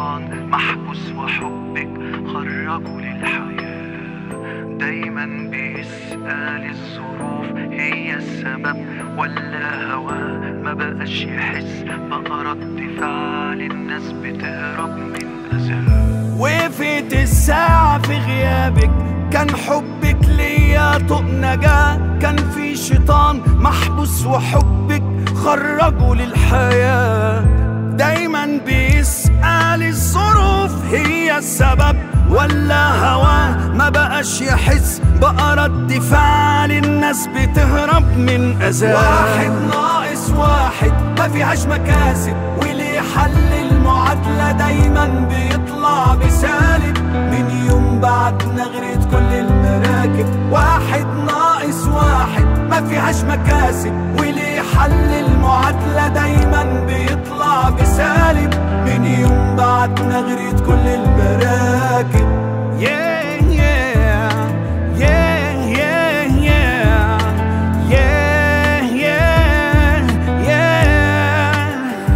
شيطان محبوس وحبك خرجه للحياة دايما بيسأل الظروف هي السبب ولا هواه ما بقاش يحس بقى رد فعل الناس بتهرب من أذاه وقفت الساعة في غيابك كان حبك ليا طوق نجاة كان في شيطان محبوس وحبك خرجه للحياة دايما بيسأل الظروف هي السبب ولا هواه ما بقاش يحس بقى رد فعل الناس بتهرب من أذاه واحد ناقص واحد ما فيهاش مكاسب وليه حل المعادلة دايما بيطلع بسالب من يوم بعد نغرة كل المراكب واحد ناقص واحد ما فيهاش مكاسب وليه حل المعادلة دايما بيطلع بسالب من يوم بعد نغرة كل المراكب Yeah, yeah, yeah, yeah, yeah, yeah, yeah, yeah.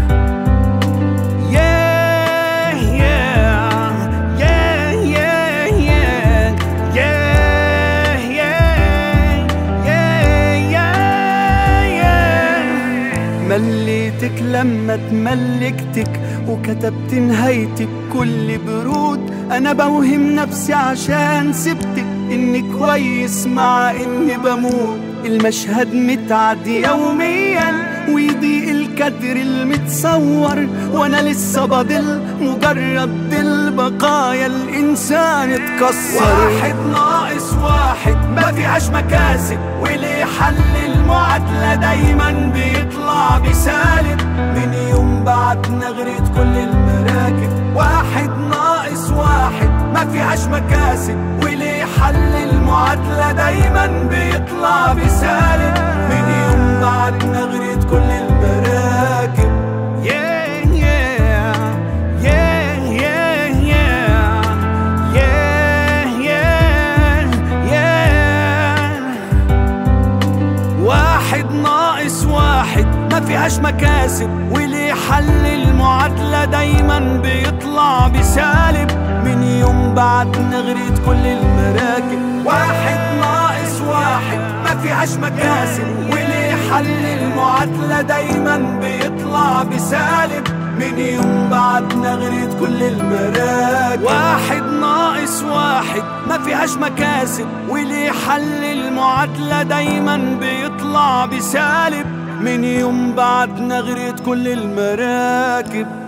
Yeah, yeah, yeah, yeah, yeah, yeah, yeah, yeah, yeah. مليتك لما تملكتك وكتبت نهايتك كل برود انا بوهم نفسي عشان سبتك اني كويس مع اني بموت المشهد متعدي يوميا ويضيق الكدر المتصور وانا لسه بضل مجرد ضل بقايا الانسان اتكسر واحد ناقص واحد ما فيهاش مكاسب وليه حل المعادلة دايما بيطلع بسالب من يوم بعد نغرة كل المراكب واحد ناقص واحد ما فيهاش مكاسب وليه حل المعادلة دايما بيطلع بسالب من يوم بعد نغرة كل المراكب Yeah, yeah, yeah, yeah, yeah, yeah, yeah, yeah. واحد ناقص واحد ما فيهاش مكاسب وليه حل المعادلة دايما بيطلع بسالب من يوم بعد نغرة كل المراكب واحد ناقص واحد ما فيهاش مكاسب وليه حل المعادلة دايما بيطلع بسالب من يوم بعد نغرة كل المراكب واحد ناقص واحد ما فيهاش مكاسب وليه حل المعادلة دايما بيطلع بسالب من يوم بعد نغرة كل المراكب